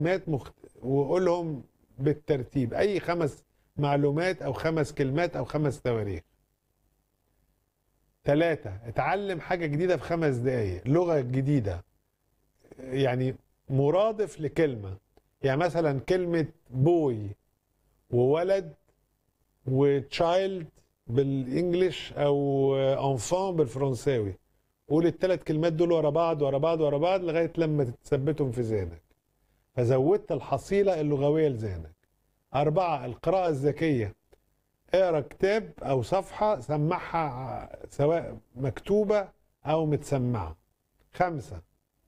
كلمات مخت... وقولهم بالترتيب اي خمس معلومات او خمس كلمات او خمس تواريخ ثلاثة اتعلم حاجة جديدة في خمس دقايق لغة جديدة يعني مرادف لكلمة يعني مثلا كلمة بوي وولد وتشايلد بالانجلش او انفان بالفرنساوي قول الثلاث كلمات دول ورا بعض ورا بعض ورا بعض لغايه لما تثبتهم في ذهنك فزودت الحصيله اللغويه لذهنك اربعه القراءه الذكيه اقرا كتاب او صفحه سمعها سواء مكتوبه او متسمعه خمسه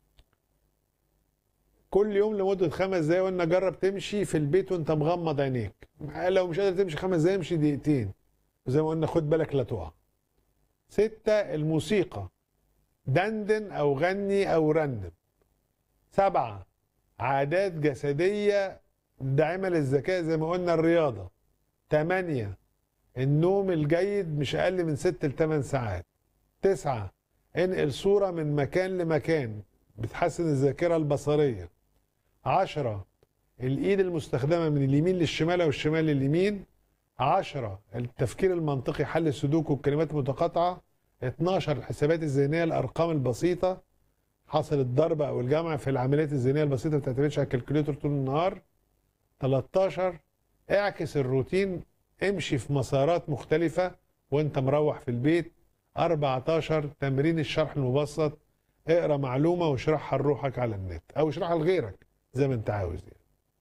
كل يوم لمده خمس دقايق قلنا جرب تمشي في البيت وانت مغمض عينيك لو مش قادر تمشي خمس دقايق امشي دقيقتين وزي ما قلنا خد بالك لا تقع ستة الموسيقى دندن او غني او رنم سبعة عادات جسدية داعمة للذكاء زي ما قلنا الرياضة تمانية النوم الجيد مش أقل من ست لتمن ساعات تسعة انقل صورة من مكان لمكان بتحسن الذاكرة البصرية عشرة الإيد المستخدمة من اليمين للشمال أو الشمال لليمين عشرة التفكير المنطقي حل السودوكو والكلمات المتقاطعة 12 الحسابات الذهنية الأرقام البسيطة حاصل الضرب أو الجمع في العمليات الذهنية البسيطة ما بتعتمدش على الكالكوليتر طول النهار 13 اعكس الروتين امشي في مسارات مختلفة وانت مروح في البيت 14 تمرين الشرح المبسط اقرا معلومة واشرحها لروحك على النت او اشرحها لغيرك زي ما انت عاوز يعني.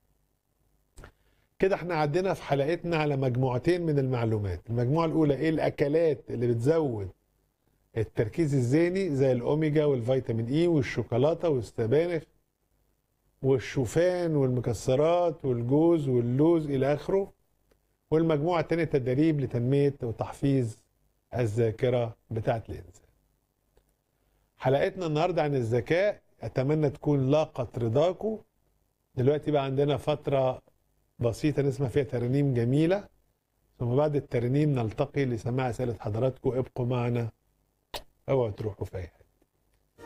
كده احنا عدينا في حلقتنا على مجموعتين من المعلومات المجموعة الأولى ايه الأكلات اللي بتزود التركيز الذهني زي الأوميجا والفيتامين إي والشوكولاتة والسبانخ والشوفان والمكسرات والجوز واللوز إلى آخره والمجموعة التانية تدريب لتنمية وتحفيز الذاكرة بتاعت الإنسان حلقتنا النهاردة عن الذكاء أتمنى تكون لاقت رضاكم دلوقتي بقى عندنا فترة بسيطة نسمع فيها ترانيم جميلة ثم بعد الترانيم نلتقي لسماع أسئلة حضراتكم ابقوا معنا اوعوا تروحوا في أي حاجة